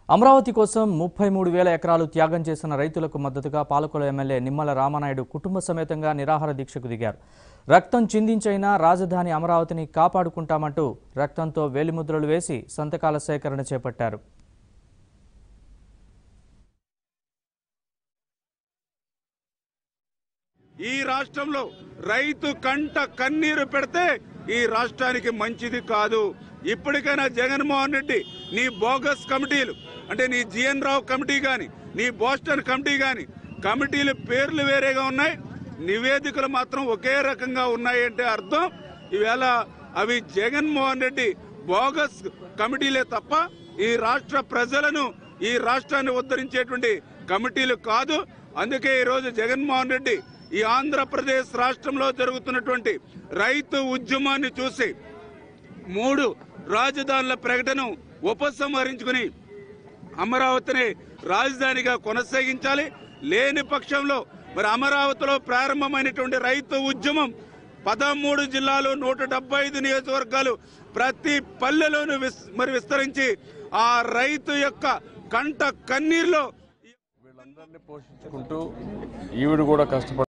అమరావతి కోసం ముప్పై మూడు వేల ఎకరాలు త్యాగం చేసిన రైతులకు మద్దతుగా పాలకొల ఎమ్మెల్యే నిమ్మల రామానాయుడు కుటుంబ సమేతంగా నిరాహార దీక్షకు దిగారు రక్తం చిందించైనా రాజధాని అమరావతిని కాపాడుకుంటామంటూ రక్తంతో వేలిముద్రలు వేసి సంతకాల సేకరణ చేపట్టారు ఈ రాష్ట్రంలో రైతు కంట కన్నీరు పెడితే ఈ రాష్ట్రానికి మంచిది కాదు ఇప్పటికైనా జగన్మోహన్ రెడ్డి నీ బోగస్ కమిటీలు అంటే నీ జిఎన్ రావు కమిటీ గాని నీ బోస్టన్ కమిటీ గాని కమిటీలు పేర్లు వేరేగా ఉన్నాయి నివేదికలు మాత్రం ఒకే రకంగా ఉన్నాయి అంటే అర్థం ఈవేళ అవి జగన్మోహన్ రెడ్డి బోగస్ కమిటీలే తప్ప ఈ రాష్ట్ర ప్రజలను ఈ రాష్ట్రాన్ని ఉద్ధరించేటువంటి కమిటీలు కాదు అందుకే ఈ రోజు జగన్మోహన్ రెడ్డి ఈ ఆంధ్రప్రదేశ్ రాష్ట్రంలో జరుగుతున్నటువంటి రైతు ఉద్యమాన్ని చూసి మూడు రాజధానుల ప్రకటన ఉపసంహరించుకుని అమరావతిని రాజధానిగా కొనసాగించాలి లేని పక్షంలో మరి అమరావతిలో ప్రారంభమైనటువంటి రైతు ఉద్యమం పదమూడు జిల్లాలు నూట డెబ్బై ఐదు నియోజకవర్గాలు ప్రతి పల్లెలోనూ విస్- మరి విస్తరించి ఆ రైతు యొక్క కంట కన్నీరులో వీళ్ళందరినీ పోషించుకుంటూ ఈవిడ కూడా కష్టపడి